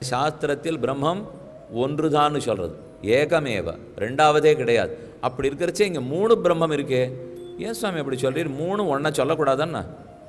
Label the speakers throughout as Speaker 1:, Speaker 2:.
Speaker 1: சாஸ்திரத்தில் பிரம்மம் ஒன்றுதான்னு சொல்கிறது ஏகமேவ ரெண்டாவதே கிடையாது அப்படி இருக்கிறச்சே இங்கே மூணு பிரம்மம் இருக்கே ஏன் சுவாமி அப்படி சொல்றீர் மூணு ஒன்றை சொல்லக்கூடாதான்னா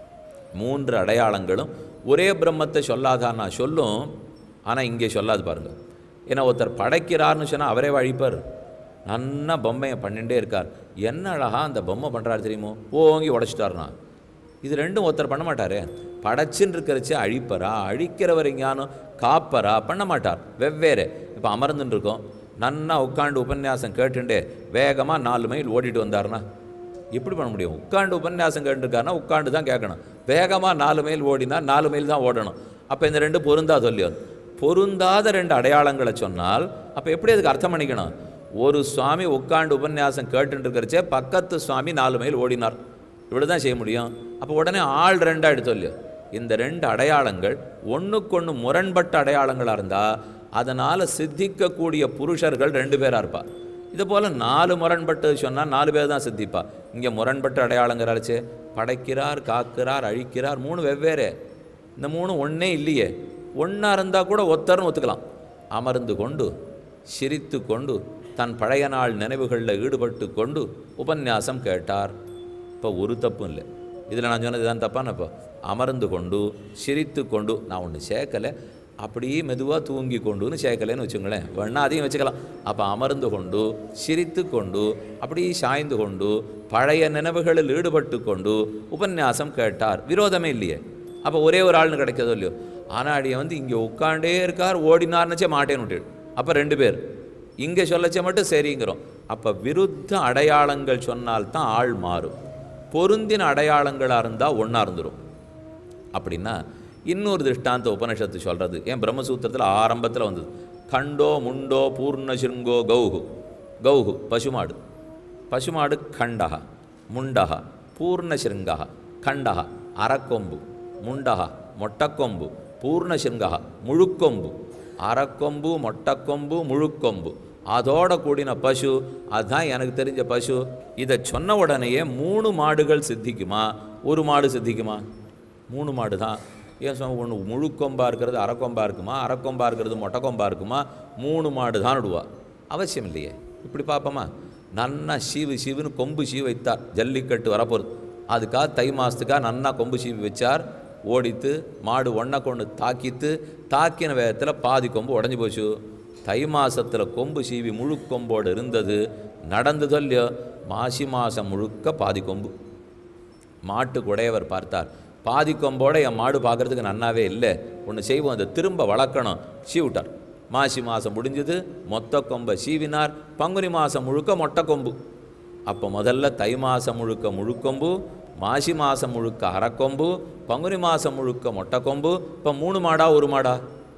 Speaker 1: மூன்று அடையாளங்களும் ஒரே பிரம்மத்தை சொல்லாதான்னா சொல்லும் ஆனால் இங்கே சொல்லாது பாருங்க ஏன்னா ஒருத்தர் படைக்கிறார்னு சொன்னால் அவரே அழிப்பார் நன்னா பொம்மையை பண்ணிகிட்டே இருக்கார் என்ன அழகா அந்த பொம்மை பண்ணுறாரு தெரியுமோ ஓங்கி உடச்சிட்டாருனா இது ரெண்டும் ஒருத்தர் பண்ண மாட்டாரே படைச்சுன்னு இருக்கிறச்சே அழிப்பரா அழிக்கிறவர் எங்கேயானும் காப்பரா பண்ண மாட்டார் வெவ்வேறு இப்போ அமர்ந்துட்டு இருக்கோம் நன்னா உட்காந்து உபன்யாசம் கேட்டுண்டே வேகமாக நாலு மைல் ஓடிட்டு வந்தாருன்னா எப்படி பண்ண முடியும் உட்காந்து உபன்யாசம் கேட்டுருக்காருன்னா உட்காந்து தான் கேட்கணும் வேகமாக நாலு மைல் ஓடினா நாலு மைல் தான் ஓடணும் அப்போ இந்த ரெண்டு பொருந்தா சொல்லியோ பொருந்தாத ரெண்டு அடையாளங்களை சொன்னால் அப்போ எப்படி அதுக்கு அர்த்தம் பண்ணிக்கணும் ஒரு சுவாமி உட்காந்து உபன்யாசம் கேட்டுட்டு இருக்கிறச்சே பக்கத்து சுவாமி நாலு மைல் ஓடினார் இவ்வளோ தான் செய்ய முடியும் அப்போ உடனே ஆள் ரெண்டாக எடுத்து இல்லையோ இந்த ரெண்டு அடையாளங்கள் ஒன்றுக்கொன்று முரண்பட்ட அடையாளங்களாக இருந்தால் அதனால் சித்திக்கக்கூடிய புருஷர்கள் ரெண்டு பேராக இருப்பா இது போல் நாலு முரண்பட்டு சொன்னால் நாலு பேர் தான் சித்திப்பா இங்கே முரண்பட்ட அடையாளங்கிறாச்சு படைக்கிறார் காக்கிறார் அழிக்கிறார் மூணு வெவ்வேறு இந்த மூணு ஒன்றே இல்லையே ஒன்றா இருந்தால் கூட ஒத்தர்னு ஒத்துக்கலாம் அமர்ந்து கொண்டு சிரித்து கொண்டு தன் பழைய நாள் நினைவுகளில் ஈடுபட்டு கொண்டு உபன்யாசம் கேட்டார் இப்போ ஒரு தப்பும் இல்லை இதில் நான் சொன்னது தான் தப்பான இப்போ அமர்ந்து கொண்டு சிரித்து கொண்டு நான் ஒன்று சேர்க்கலை அப்படியே மெதுவாக தூங்கி கொண்டுன்னு சேர்க்கலைன்னு வச்சுங்களேன் வேணா அதையும் வச்சுக்கலாம் அப்போ அமர்ந்து கொண்டு சிரித்து கொண்டு அப்படியே சாய்ந்து கொண்டு பழைய நினைவுகளில் ஈடுபட்டு கொண்டு உபன்யாசம் கேட்டார் விரோதமே இல்லையே அப்போ ஒரே ஒரு ஆள்னு கிடைக்கிறதோ இல்லையோ ஆனாடிய வந்து இங்கே உட்காண்டே இருக்கார் ஓடினார்னுச்சே மாட்டேன்னு விட்டு அப்போ ரெண்டு பேர் இங்கே சொல்லச்சே மட்டும் சரிங்கிறோம் அப்போ விருத்த அடையாளங்கள் சொன்னால்தான் ஆள் மாறும் பொருந்தின அடையாளங்களாக இருந்தால் ஒன்றா இருந்துரும் அப்படின்னா இன்னொரு திருஷ்டாந்த உபனிஷத்து சொல்கிறது ஏன் பிரம்மசூத்திரத்தில் ஆரம்பத்தில் வந்தது கண்டோ முண்டோ பூர்ண சிருங்கோ கௌகு கௌகு பசுமாடு பசுமாடு கண்டக முண்டக பூர்ணசிருங்கா கண்டக அறக்கொம்பு முண்டக மொட்டக்கொம்பு பூர்ணசிருங்கா முழுக்கொம்பு அறக்கொம்பு மொட்டக்கொம்பு முழுக்கொம்பு அதோட கூடின பசு அதுதான் எனக்கு தெரிஞ்ச பசு இதை சொன்ன உடனேயே மூணு மாடுகள் சித்திக்குமா ஒரு மாடு சித்திக்குமா மூணு மாடு தான் ஏன் சொன்ன ஒன்று முழுக்கொம்பா இருக்கிறது அரைக்கொம்பா இருக்குமா அரைக்கொம்பா இருக்கிறது மொட்டைக்கொம்பா இருக்குமா மூணு மாடு தான் விடுவா அவசியம் இல்லையே இப்படி பார்ப்போமா நன்னா சீவு சீவுன்னு கொம்பு சீவு வைத்தார் ஜல்லிக்கட்டு வரப்போகுது அதுக்காக தை மாதத்துக்காக நன்னா கொம்பு சீவு வச்சார் ஓடித்து மாடு ஒன்றை கொண்டு தாக்கித்து தாக்கின வேகத்தில் பாதி கொம்பு உடஞ்சி போச்சு தை மாசத்தில் கொம்பு சீவி முழு கொம்போடு இருந்தது நடந்ததோ இல்லையோ மாசி மாதம் முழுக்க பாதி கொம்பு மாட்டுக்கு உடையவர் பார்த்தார் பாதி கொம்போட என் மாடு பார்க்கறதுக்கு நன்னாவே இல்லை ஒன்று செய்வோம் அதை திரும்ப வளர்க்கணும் சீவிட்டார் மாசி மாதம் முடிஞ்சது மொத்த கொம்பை சீவினார் பங்குனி மாதம் முழுக்க மொட்டை கொம்பு அப்போ முதல்ல தை மாதம் முழுக்க முழுக்கொம்பு மாசி மாதம் முழுக்க அரைக்கொம்பு பங்குனி மாதம் முழுக்க மொட்டை கொம்பு இப்போ மூணு மாடா ஒரு மாடா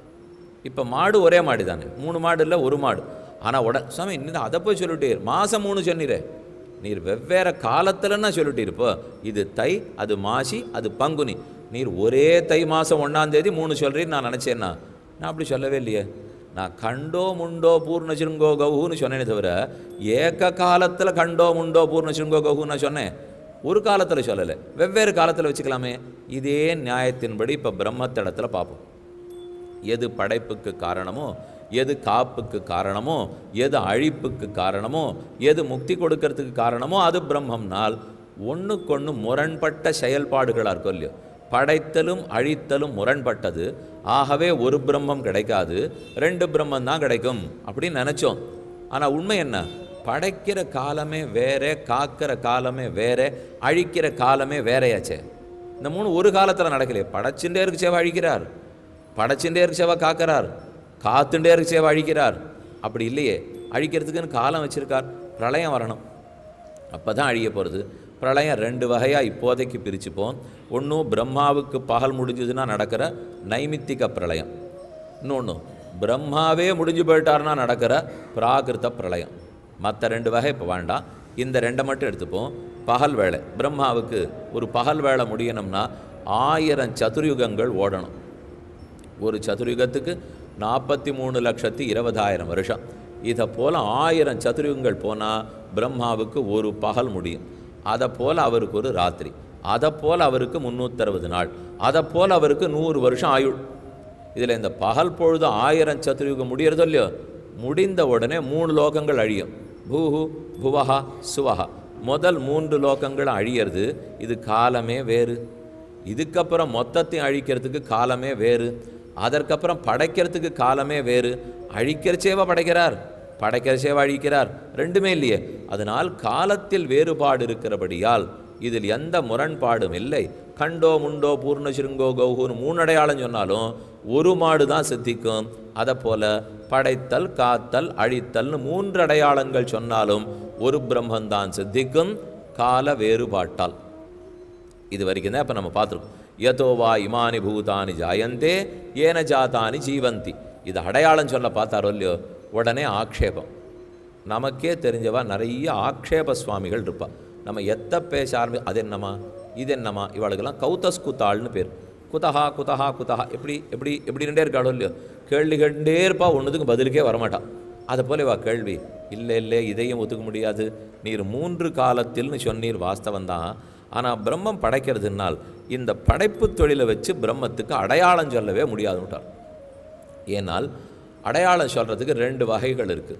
Speaker 1: இப்போ மாடு ஒரே மாடு தானே மூணு மாடு இல்லை ஒரு மாடு ஆனால் உட சாமி இன்னும் அதை போய் சொல்லிட்டீர் மாதம் மூணு சொன்னீரே நீர் வெவ்வேறு காலத்தில்னா சொல்லிட்டீர் இப்போ இது தை அது மாசி அது பங்குனி நீர் ஒரே தை மாதம் ஒன்றாந்தேதி மூணு சொல்கிறீர் நான் நினச்சேன்னா நான் அப்படி சொல்லவே இல்லையே நான் கண்டோ முண்டோ பூர்ணசிருங்கோ கவுன்னு சொன்னேனே தவிர ஏக காலத்தில் கண்டோ முண்டோ பூர்ணசிருங்கோ கவுன்னு நான் சொன்னேன் ஒரு காலத்தில் சொல்லலை வெவ்வேறு காலத்தில் வச்சுக்கலாமே இதே நியாயத்தின்படி இப்போ பிரம்மத்திடத்துல பார்ப்போம் எது படைப்புக்கு காரணமோ எது காப்புக்கு காரணமோ எது அழிப்புக்கு காரணமோ எது முக்தி கொடுக்கறதுக்கு காரணமோ அது பிரம்மம்னால் ஒன்றுக்கொன்று முரண்பட்ட செயல்பாடுகளாக இருக்கும் இல்லையோ படைத்தலும் அழித்தலும் முரண்பட்டது ஆகவே ஒரு பிரம்மம் கிடைக்காது ரெண்டு பிரம்மம் தான் கிடைக்கும் அப்படின்னு நினச்சோம் ஆனால் உண்மை என்ன படைக்கிற காலமே வேற காக்கிற காலமே வேற அழிக்கிற காலமே வேறையாச்சே இந்த மூணு ஒரு காலத்தில் நடக்கலையே படைச்சுட்டே இருக்கு சேவை அழிக்கிறார் படைச்சுட்டே இருக்கு சேவை காக்கிறார் காத்துட்டே இருக்கு சேவை அழிக்கிறார் அப்படி இல்லையே அழிக்கிறதுக்குன்னு காலம் வச்சிருக்கார் பிரளயம் வரணும் அப்போ தான் அழிய போகிறது பிரளயம் ரெண்டு வகையாக இப்போதைக்கு பிரிச்சுப்போம் ஒன்றும் பிரம்மாவுக்கு பகல் முடிஞ்சதுன்னா நடக்கிற நைமித்திக பிரளயம் இன்னொன்று பிரம்மாவே முடிஞ்சு போயிட்டாருன்னா நடக்கிற பிராகிருத பிரளயம் மற்ற ரெண்டு வகை இப்போ வேண்டாம் இந்த ரெண்டை மட்டும் எடுத்துப்போம் பகல் வேளை பிரம்மாவுக்கு ஒரு பகல் வேளை முடியணும்னா ஆயிரம் சதுர்யுகங்கள் ஓடணும் ஒரு சதுர்யுகத்துக்கு நாற்பத்தி மூணு லட்சத்தி இருபதாயிரம் வருஷம் இதை போல் ஆயிரம் சதுர்யுகங்கள் போனால் பிரம்மாவுக்கு ஒரு பகல் முடியும் அதை போல் அவருக்கு ஒரு ராத்திரி அதை போல் அவருக்கு முந்நூற்றறுபது நாள் அதை போல் அவருக்கு நூறு வருஷம் ஆயுள் இதில் இந்த பகல் பொழுது ஆயிரம் சதுர்யுகம் முடியறதோ இல்லையோ முடிந்த உடனே மூணு லோகங்கள் அழியும் பூஹு புவஹா சுவஹா முதல் மூன்று லோகங்கள் அழியிறது இது காலமே வேறு இதுக்கப்புறம் மொத்தத்தையும் அழிக்கிறதுக்கு காலமே வேறு அதற்கப்புறம் படைக்கிறதுக்கு காலமே வேறு அழிக்கிறச்சேவா படைக்கிறார் படைக்கிறச்சேவா அழிக்கிறார் ரெண்டுமே இல்லையே அதனால் காலத்தில் வேறுபாடு இருக்கிறபடியால் இதில் எந்த முரண்பாடும் இல்லை கண்டோ முண்டோ பூர்ண சிருங்கோ கௌஹுன்னு மூணு அடையாளம் சொன்னாலும் ஒரு மாடு தான் சித்திக்கும் அதை போல படைத்தல் காத்தல் அழித்தல்னு மூன்று அடையாளங்கள் சொன்னாலும் ஒரு பிரம்மந்தான் சித்திக்கும் கால வேறுபாட்டால் இது வரைக்கும் தான் இப்போ நம்ம பார்த்துருக்கோம் யதோ வா இமானி பூதானி ஜாயந்தே ஏன ஜாதானி ஜீவந்தி இது அடையாளம் சொல்ல பார்த்தாரோ இல்லையோ உடனே ஆக்ஷேபம் நமக்கே தெரிஞ்சவா நிறைய ஆக்ஷேப சுவாமிகள் இருப்பா நம்ம எத்த பேச ஆரம்பி அது என்னம்மா இது என்னம்மா இவளுக்கெல்லாம் கௌதஸ்குத்தாள்னு பேர் குதஹா குதஹா குதஹா எப்படி எப்படி எப்படின்ட்டே இருக்காளோ இல்லையோ கேள்வி கேட்டே இருப்பா ஒன்றுத்துக்கு பதிலுக்கே வரமாட்டான் அதை போல வா கேள்வி இல்லை இல்லை இதையும் ஒத்துக்க முடியாது நீர் மூன்று காலத்தில்னு சொன்னீர் வாஸ்தவம் தான் ஆனால் பிரம்மம் படைக்கிறதுனால் இந்த படைப்பு தொழிலை வச்சு பிரம்மத்துக்கு அடையாளம் சொல்லவே முடியாதுன்ட்டார் ஏனால் அடையாளம் சொல்கிறதுக்கு ரெண்டு வகைகள் இருக்குது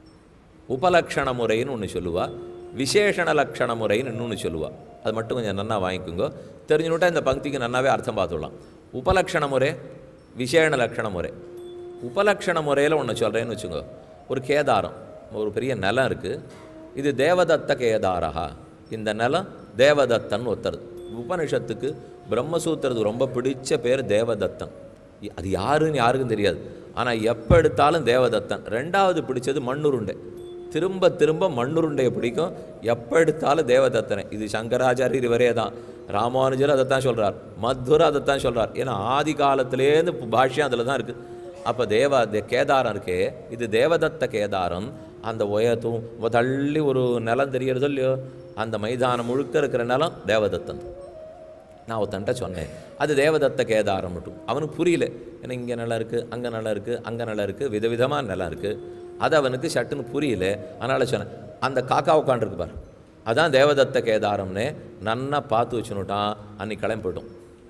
Speaker 1: உபலக்ஷண முறைன்னு ஒன்று சொல்லுவா விசேஷண லக்ஷண முறைன்னு இன்னொன்று சொல்லுவா அது மட்டும் கொஞ்சம் நன்னா வாங்கிக்கோங்க தெரிஞ்சுனுட்டா இந்த பக்திக்கு நன்னாவே அர்த்தம் பார்த்துடலாம் உபலக்ஷண முறை விசேஷண லக்ஷண முறை உபலக்ஷண முறையில் ஒன்று சொல்கிறேன்னு வச்சுக்கோ ஒரு கேதாரம் ஒரு பெரிய நிலம் இருக்குது இது தேவதத்த கேதாரஹா இந்த நிலம் தேவதத்தன் ஒருத்தர் உபனிஷத்துக்கு பிரம்மசூத்திரத்துக்கு ரொம்ப பிடிச்ச பேர் தேவதத்தன் இ- அது யாருன்னு யாருக்கும் தெரியாது ஆனால் எப்போ எடுத்தாலும் தேவதத்தன் ரெண்டாவது பிடிச்சது மண்ணுருண்டை திரும்ப திரும்ப மண்ணுருண்டையை பிடிக்கும் எப்போ எடுத்தாலும் தேவதத்தனை இது சங்கராச்சாரியர் இவரே தான் ராமானுஜர் அதைத்தான் சொல்கிறார் மத்வர் அதைத்தான் சொல்கிறார் ஏன்னா ஆதி காலத்திலேருந்து பாஷ்யம் அதில் தான் இருக்குது அப்போ தேவ தே கேதாரம் இருக்கே இது தேவதத்த கேதாரம் அந்த உயரத்தும் தள்ளி ஒரு நிலம் தெரியறதோ இல்லையோ அந்த மைதானம் முழுக்க இருக்கிற நிலம் தேவதத்தன் நான் ஒருத்தன்ட்ட சொன்னேன் அது தேவதத்த கேதாரம் மட்டும் அவனுக்கு புரியல ஏன்னா இங்கே நிலம் இருக்குது அங்கே நிலம் இருக்குது அங்கே நிலம் இருக்குது விதவிதமான நிலம் இருக்குது அது அவனுக்கு சட்டுன்னு புரியல அதனால் சொன்னேன் அந்த காக்கா உட்காண்டிருக்கு பார் அதான் தேவதத்த கேதாரம்னு நன்னா பார்த்து வச்சுனுட்டான் அன்னைக்கு கிளம்பி போயிட்டோம்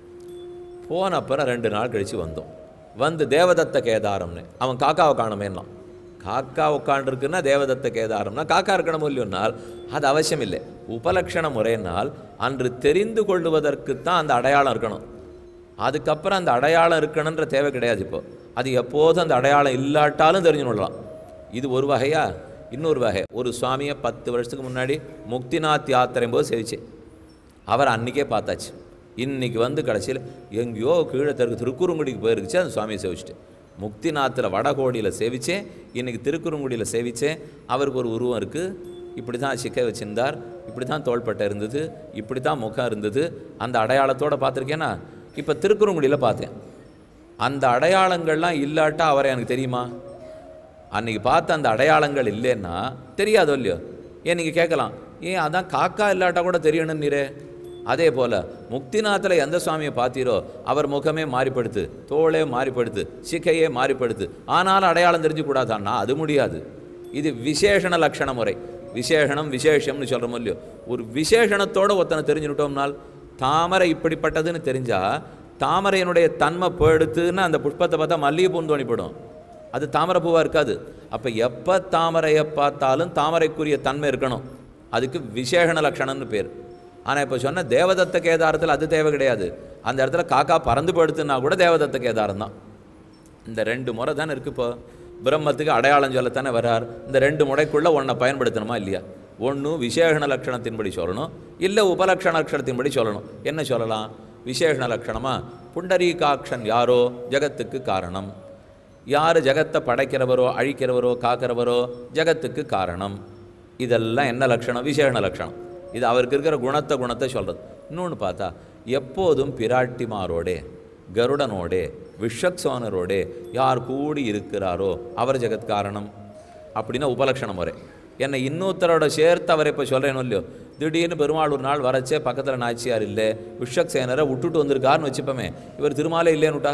Speaker 1: போன அப்புறம் ரெண்டு நாள் கழித்து வந்தோம் வந்து தேவதத்த கேதாரம்னு அவன் காக்காவை காணுமேன்னான் காக்கா உட்காண்டிருக்குன்னா தேவதத்த கேதாரம்னா காக்கா இருக்கணும் இல்லையோனால் அது அவசியம் இல்லை உபலக்ஷண முறையினால் அன்று தெரிந்து கொள்வதற்குத்தான் அந்த அடையாளம் இருக்கணும் அதுக்கப்புறம் அந்த அடையாளம் இருக்கணுன்ற தேவை கிடையாது இப்போ அது எப்போதும் அந்த அடையாளம் இல்லாட்டாலும் தெரிஞ்சு கொள்ளலாம் இது ஒரு வகையா இன்னொரு வகை ஒரு சுவாமியை பத்து வருஷத்துக்கு முன்னாடி முக்திநாத் யாத்திரை போது சேவிச்சேன் அவர் அன்றைக்கே பார்த்தாச்சு இன்னைக்கு வந்து கடைசியில் எங்கேயோ கீழே தெற்கு திருக்குறுங்குடிக்கு போயிருந்துச்சு அந்த சுவாமியை சேவிச்சிட்டேன் முக்திநாத்தில் வடகோடியில் சேவிச்சேன் இன்னைக்கு திருக்குறுங்குடியில் சேவிச்சேன் அவருக்கு ஒரு உருவம் இருக்குது இப்படி தான் சிக்கை வச்சிருந்தார் இப்படி தான் தோள்பட்டை இருந்தது இப்படி தான் முகம் இருந்தது அந்த அடையாளத்தோடு பார்த்துருக்கேன்னா இப்போ திருக்குறுங்குடியில் பார்த்தேன் அந்த அடையாளங்கள்லாம் இல்லாட்டா அவரை எனக்கு தெரியுமா அன்னைக்கு பார்த்த அந்த அடையாளங்கள் இல்லைன்னா தெரியாதோ இல்லையோ ஏன் நீங்கள் கேட்கலாம் ஏன் அதான் காக்கா இல்லாட்டா கூட தெரியணும் நீரே அதே போல் முக்திநாத்தில் எந்த சுவாமியை பார்த்தீரோ அவர் முகமே மாறிப்படுத்து தோளே மாறிப்படுத்து சிக்கையே மாறிப்படுத்து ஆனாலும் அடையாளம் தெரிஞ்சுக்கூடாதான்னா அது முடியாது இது விசேஷண லட்சண முறை விசேஷணம் விசேஷம்னு சொல்கிறோமோ இல்லையோ ஒரு விசேஷணத்தோட ஒருத்தனை தெரிஞ்சுக்கிட்டோம்னால் தாமரை இப்படிப்பட்டதுன்னு தெரிஞ்சா தாமரையினுடைய தன்மை போயிடுத்துன்னு அந்த புஷ்பத்தை பார்த்தா மல்லிகைப்பூன்னு தோணிப்படும் அது தாமரை பூவாக இருக்காது அப்போ எப்போ தாமரையை பார்த்தாலும் தாமரைக்குரிய தன்மை இருக்கணும் அதுக்கு விசேஷண லட்சணம்னு பேர் ஆனால் இப்போ சொன்ன தேவதத்த கேதாரத்தில் அது தேவை கிடையாது அந்த இடத்துல காக்கா பறந்து போயிடுத்துன்னா கூட தேவதத்த கேதாரம் தான் இந்த ரெண்டு முறை தானே இருக்கு இப்போ பிரம்மத்துக்கு அடையாளம் சொல்லத்தானே வர்றார் இந்த ரெண்டு முறைக்குள்ளே ஒன்றை பயன்படுத்தணுமா இல்லையா ஒன்று விசேஷண லட்சணத்தின்படி சொல்லணும் இல்லை உபலக்ஷண லட்சணத்தின்படி சொல்லணும் என்ன சொல்லலாம் விசேஷண லட்சணமா புண்டரீகாக்ஷன் யாரோ ஜகத்துக்கு காரணம் யார் ஜகத்தை படைக்கிறவரோ அழிக்கிறவரோ காக்கிறவரோ ஜகத்துக்கு காரணம் இதெல்லாம் என்ன லட்சணம் விசேஷண லட்சணம் இது அவருக்கு இருக்கிற குணத்தை குணத்தை சொல்கிறது இன்னொன்று பார்த்தா எப்போதும் பிராட்டிமாரோடே கருடனோடே விஷக்சோனரோடே யார் கூடி இருக்கிறாரோ அவர் ஜெகத் காரணம் அப்படின்னா உபலக்ஷண முறை என்னை இன்னொருத்தரோட சேர்த்து அவரை இப்போ சொல்கிறேனோ இல்லையோ திடீர்னு பெருமாள் ஒரு நாள் வரச்சே பக்கத்தில் நாச்சியார் இல்லை விஷக்சேனரை விட்டுட்டு வந்திருக்காருன்னு வச்சுப்போமே இவர் திருமாலே இல்லைன்னுட்டா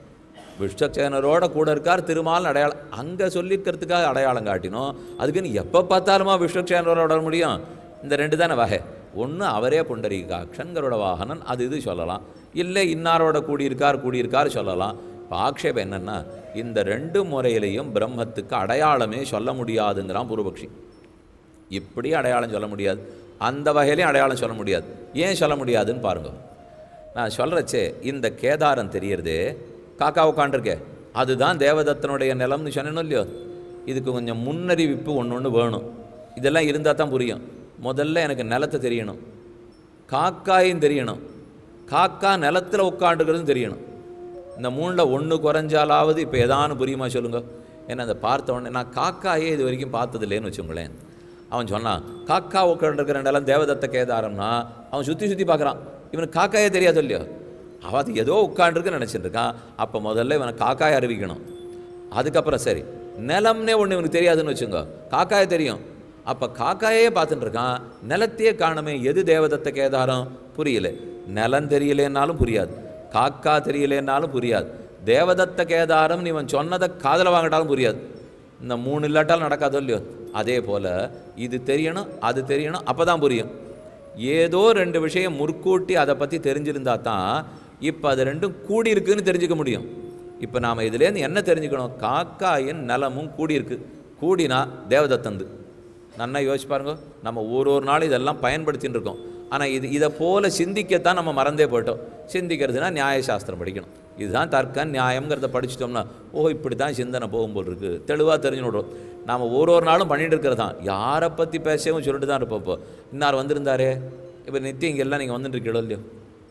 Speaker 1: விஷ்டசேனரோட கூட இருக்கார் திருமால் அடையாளம் அங்கே சொல்லிக்கிறதுக்காக அடையாளம் காட்டினோம் அதுக்குன்னு எப்போ பார்த்தாலுமா விஷ்வக்சேனரோட வர முடியும் இந்த ரெண்டு தானே வகை ஒன்று அவரே புண்டரீகாட்சன்கரோட வாகனன் அது இது சொல்லலாம் இல்லை இன்னாரோட கூடியிருக்கார் கூடியிருக்கார் சொல்லலாம் இப்போ ஆக்ஷேபம் என்னன்னா இந்த ரெண்டு முறையிலையும் பிரம்மத்துக்கு அடையாளமே சொல்ல முடியாதுங்கிறான் பூர்வபக்ஷி இப்படி அடையாளம் சொல்ல முடியாது அந்த வகையிலையும் அடையாளம் சொல்ல முடியாது ஏன் சொல்ல முடியாதுன்னு பாருங்க நான் சொல்கிறச்சே இந்த கேதாரம் தெரியறதே காக்கா உட்காண்டிருக்கே அதுதான் தேவதத்தனுடைய நிலம்னு சொன்னேனோ இல்லையோ இதுக்கு கொஞ்சம் முன்னறிவிப்பு ஒன்று ஒன்று வேணும் இதெல்லாம் இருந்தால் தான் புரியும் முதல்ல எனக்கு நிலத்தை தெரியணும் காக்காயும் தெரியணும் காக்கா நிலத்தில் உட்காண்டுக்கிறதும் தெரியணும் இந்த மூணில் ஒன்று குறைஞ்சாலாவது இப்போ எதானு புரியுமா சொல்லுங்க ஏன்னா அதை பார்த்த உடனே நான் காக்காயே இது வரைக்கும் பார்த்ததில்லேன்னு வச்சுங்களேன் அவன் சொன்னான் காக்கா உட்காந்துருக்கிற நிலம் தேவதத்த கேதாரம்னா அவன் சுற்றி சுற்றி பார்க்குறான் இவனுக்கு காக்காயே தெரியாது இல்லையோ அவன் அது ஏதோ உட்காண்டிருக்குன்னு நினச்சிட்டு இருக்கான் அப்போ முதல்ல இவனை காக்காயை அறிவிக்கணும் அதுக்கப்புறம் சரி நிலம்னே ஒன்று இவனுக்கு தெரியாதுன்னு வச்சுங்க காக்காயே தெரியும் அப்போ காக்காயே பார்த்துட்டு இருக்கான் நிலத்தையே காணுமே எது தேவதத்த கேதாரம் புரியல நிலம் தெரியலேன்னாலும் புரியாது காக்கா தெரியலேன்னாலும் புரியாது தேவதத்த கேதாரம் இவன் சொன்னதை காதில் வாங்கிட்டாலும் புரியாது இந்த மூணு இல்லாட்டாலும் நடக்காதோ இல்லையோ அதே போல் இது தெரியணும் அது தெரியணும் அப்போ தான் புரியும் ஏதோ ரெண்டு விஷயம் முற்கூட்டி அதை பற்றி தெரிஞ்சிருந்தா தான் இப்போ அது ரெண்டும் கூடி இருக்குன்னு தெரிஞ்சுக்க முடியும் இப்போ நாம் இதுலேருந்து என்ன தெரிஞ்சுக்கணும் காக்காயின் நலமும் கூடியிருக்கு கூடினா தேவதத்தந்து நன்னா யோசிச்சு பாருங்க நம்ம ஒரு ஒரு நாள் இதெல்லாம் பயன்படுத்தின்னு இருக்கோம் ஆனால் இது இதை போல சிந்திக்கத்தான் நம்ம மறந்தே போயிட்டோம் சிந்திக்கிறதுனா நியாயசாஸ்திரம் படிக்கணும் இதுதான் தர்க்கம் நியாயம்ங்கிறத படிச்சிட்டோம்னா ஓ இப்படி தான் சிந்தனை போகும்போது இருக்குது தெளிவாக தெரிஞ்சு விடுறோம் நாம் ஒரு ஒரு நாளும் பண்ணிட்டு இருக்கிறது தான் யாரை பற்றி பேசவும் சொல்லிட்டு தான் இருப்போம் இப்போ இன்னார் வந்திருந்தாரே இப்போ நித்தியம் இங்கெல்லாம் நீங்கள் வந்துட்டு இருக்கீங்களோ இல்லையோ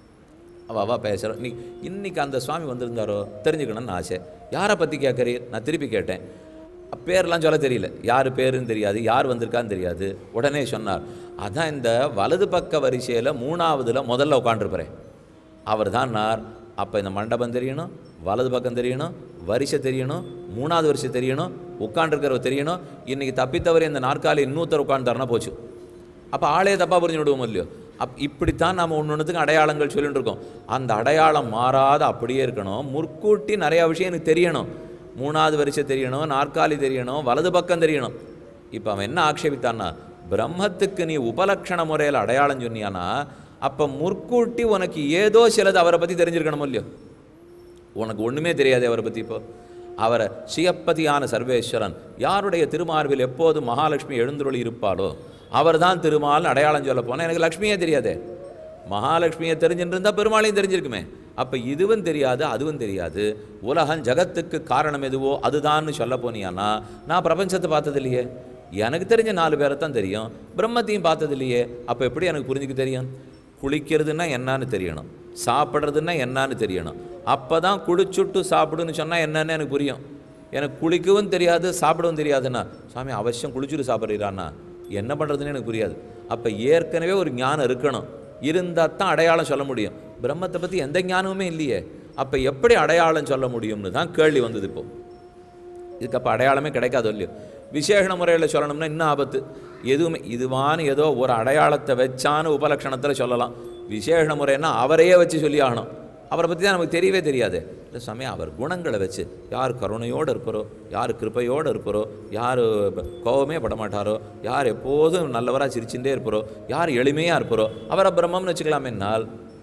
Speaker 1: அவ அவா பேசுகிறோம் நீ இன்னைக்கு அந்த சுவாமி வந்திருந்தாரோ தெரிஞ்சுக்கணும்னு ஆசை யாரை பற்றி கேட்குறீர் நான் திருப்பி கேட்டேன் பேர்லாம் சொல்ல தெரியல யார் பேருன்னு தெரியாது யார் வந்திருக்கான்னு தெரியாது உடனே சொன்னார் அதான் இந்த வலது பக்க வரிசையில் மூணாவதுல முதல்ல உட்காண்டிருப்பார் அவர் தான் நார் அப்போ இந்த மண்டபம் தெரியணும் வலது பக்கம் தெரியணும் வரிசை தெரியணும் மூணாவது வரிசை தெரியணும் உட்காண்டிருக்கிறவர் தெரியணும் இன்றைக்கி தப்பித்தவர் இந்த நாற்காலி இன்னொருத்தர் உட்காந்துட்டாருன்னா போச்சு அப்போ ஆளே தப்பாக புரிஞ்சு விடுவோம் இல்லையோ அப் இப்படித்தான் நம்ம ஒன்று ஒன்றுத்துக்கு அடையாளங்கள் சொல்லிட்டு இருக்கோம் அந்த அடையாளம் மாறாத அப்படியே இருக்கணும் முற்கூட்டி நிறையா விஷயம் எனக்கு தெரியணும் மூணாவது வரிசை தெரியணும் நாற்காலி தெரியணும் வலது பக்கம் தெரியணும் இப்போ அவன் என்ன ஆக்ஷேபித்தான்னா பிரம்மத்துக்கு நீ உபலக்ஷண முறையில் அடையாளம் சொன்னியானா அப்போ முற்கூட்டி உனக்கு ஏதோ சிலது அவரை பற்றி தெரிஞ்சிருக்கணும் இல்லையோ உனக்கு ஒன்றுமே தெரியாது அவரை பற்றி இப்போ அவரை சியப்பதியான சர்வேஸ்வரன் யாருடைய திருமார்பில் எப்போதும் மகாலட்சுமி எழுந்துருளி இருப்பாளோ அவர்தான் திருமால் அடையாளம் சொல்ல போனால் எனக்கு லக்ஷ்மியே தெரியாதே மகாலட்சுமியை தெரிஞ்சுட்டு பெருமாளையும் தெரிஞ்சிருக்குமே அப்போ இதுவும் தெரியாது அதுவும் தெரியாது உலகம் ஜகத்துக்கு காரணம் எதுவோ அதுதான்னு சொல்ல போனியானா நான் பிரபஞ்சத்தை பார்த்தது இல்லையே எனக்கு தெரிஞ்ச நாலு பேரை தான் தெரியும் பிரம்மத்தையும் பார்த்தது இல்லையே அப்போ எப்படி எனக்கு புரிஞ்சுக்க தெரியும் குளிக்கிறதுன்னா என்னன்னு தெரியணும் சாப்பிட்றதுன்னா என்னன்னு தெரியணும் அப்போ தான் குளிச்சுட்டு சாப்பிடுன்னு சொன்னால் என்னன்னு எனக்கு புரியும் எனக்கு குளிக்கவும் தெரியாது சாப்பிடவும் தெரியாதுன்னா சாமி அவசியம் குளிச்சுட்டு சாப்பிட்றான்னா என்ன பண்ணுறதுன்னு எனக்கு புரியாது அப்போ ஏற்கனவே ஒரு ஞானம் இருக்கணும் இருந்தால் தான் அடையாளம் சொல்ல முடியும் பிரம்மத்தை பற்றி எந்த ஞானமுமே இல்லையே அப்போ எப்படி அடையாளம் சொல்ல முடியும்னு தான் கேள்வி வந்தது இப்போ இதுக்கு அப்போ அடையாளமே கிடைக்காதோ இல்லையோ விசேஷண முறையில் சொல்லணும்னா இன்னும் ஆபத்து எதுவுமே இதுவான ஏதோ ஒரு அடையாளத்தை வச்சான உபலட்சணத்தில் சொல்லலாம் விசேஷண முறைன்னா அவரையே வச்சு சொல்லி ஆகணும் அவரை பற்றி தான் நமக்கு தெரியவே தெரியாது இல்லை சமயம் அவர் குணங்களை வச்சு யார் கருணையோடு இருப்பாரோ யார் கிருப்பையோடு இருப்பாரோ யார் கோபமே படமாட்டாரோ யார் எப்போதும் நல்லவராக சிரிச்சுட்டே இருப்பாரோ யார் எளிமையாக இருப்பாரோ அவரை பிரம்மம்னு வச்சுக்கலாம் என்னால்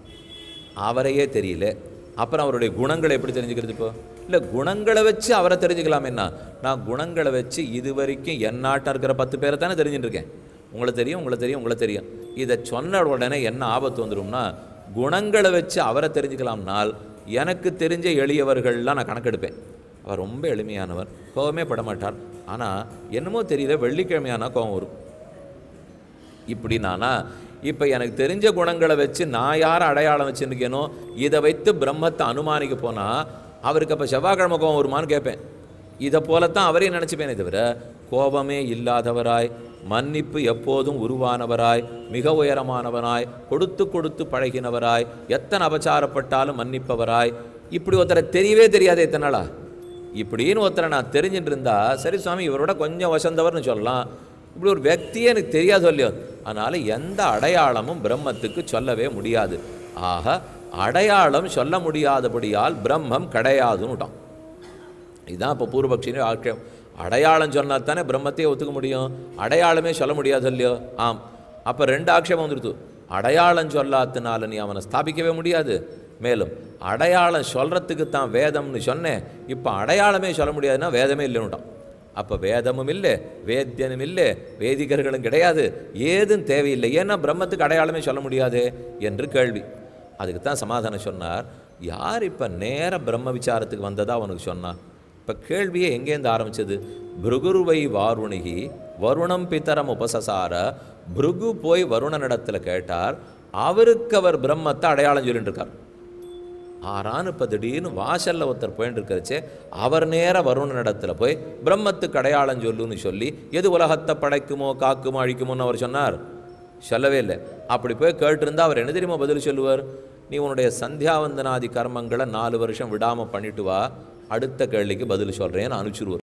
Speaker 1: அவரையே தெரியல அப்புறம் அவருடைய குணங்களை எப்படி தெரிஞ்சுக்கிறது இப்போ இல்லை குணங்களை வச்சு அவரை தெரிஞ்சுக்கலாம் என்ன நான் குணங்களை வச்சு இது வரைக்கும் என்னாட்டம் இருக்கிற பத்து பேரை தானே தெரிஞ்சுட்டு இருக்கேன் உங்களை தெரியும் உங்களை தெரியும் உங்களை தெரியும் இதை சொன்ன உடனே என்ன ஆபத்து வந்துடும்னா குணங்களை வச்சு அவரை தெரிஞ்சுக்கலாம்னால் எனக்கு தெரிஞ்ச எளியவர்கள்லாம் நான் கணக்கெடுப்பேன் அவர் ரொம்ப எளிமையானவர் கோபமே படமாட்டார் ஆனால் என்னமோ தெரியல வெள்ளிக்கிழமையானா கோபம் வரும் இப்படி நானா இப்போ எனக்கு தெரிஞ்ச குணங்களை வச்சு நான் யாரை அடையாளம் வச்சுருக்கேனோ இதை வைத்து பிரம்மத்தை அனுமானிக்க போனால் அவருக்கு அப்போ செவ்வாய்க்கிழமை கோபம் வருமான்னு கேட்பேன் இதை போலத்தான் அவரையும் நினச்சிப்பேனே தவிர கோபமே இல்லாதவராய் மன்னிப்பு எப்போதும் உருவானவராய் மிக உயரமானவராய் கொடுத்து கொடுத்து பழகினவராய் எத்தனை அபச்சாரப்பட்டாலும் மன்னிப்பவராய் இப்படி ஒருத்தரை தெரியவே தெரியாதே எத்தனை நாளா இப்படின்னு ஒருத்தரை நான் தெரிஞ்சுட்டு இருந்தா சரி சுவாமி இவரோட கொஞ்சம் வசந்தவர்னு சொல்லலாம் இப்படி ஒரு వ్యక్తిயே எனக்கு தெரியாதோ இல்லையோ அதனால் எந்த அடையாளமும் பிரம்மத்துக்கு சொல்லவே முடியாது ஆக அடையாளம் சொல்ல முடியாதபடியால் பிரம்மம் கிடையாதுன்னு விட்டான் இதுதான் இப்போ பூர்வபக்ஷினே ஆட்டம் அடையாளம் சொன்னால் தானே பிரம்மத்தையே ஒத்துக்க முடியும் அடையாளமே சொல்ல முடியாது இல்லையோ ஆம் அப்போ ரெண்டு ஆட்சேபம் வந்துடுத்து அடையாளம் சொல்லாதனால நீ அவனை ஸ்தாபிக்கவே முடியாது மேலும் அடையாளம் சொல்கிறதுக்கு தான் வேதம்னு சொன்னேன் இப்போ அடையாளமே சொல்ல முடியாதுன்னா வேதமே இல்லைன்னுட்டான் அப்போ வேதமும் இல்லை வேத்தியனும் இல்லை வேதிகர்களும் கிடையாது ஏதும் தேவையில்லை ஏன்னா பிரம்மத்துக்கு அடையாளமே சொல்ல முடியாது என்று கேள்வி அதுக்கு தான் சமாதானம் சொன்னார் யார் இப்போ நேர பிரம்ம விசாரத்துக்கு வந்ததா அவனுக்கு சொன்னான் இப்போ கேள்வியே எங்கேருந்து ஆரம்பிச்சது பிருகுருவை வாருணிகி வருணம் பித்தரம் உபசசார பிருகு போய் வருணனிடத்துல கேட்டார் அவருக்கு அவர் பிரம்மத்தை அடையாளம் சொல்லிட்டு இருக்கார் ஆறான்னு இப்போ திடீர்னு வாசலில் ஒருத்தர் போயிட்டு இருக்கிறச்சே அவர் நேர வருணன் இடத்துல போய் பிரம்மத்துக்கு அடையாளம் சொல்லுன்னு சொல்லி எது உலகத்தை படைக்குமோ காக்குமோ அழிக்குமோன்னு அவர் சொன்னார் சொல்லவே இல்லை அப்படி போய் கேட்டிருந்தா அவர் என்ன தெரியுமா பதில் சொல்லுவார் நீ உன்னுடைய சந்தியாவந்தனாதி கர்மங்களை நாலு வருஷம் விடாமல் பண்ணிட்டு வா அடுத்த கேள்விக்கு பதில் சொல்கிறேன்னு அனுப்பிச்சிருவார்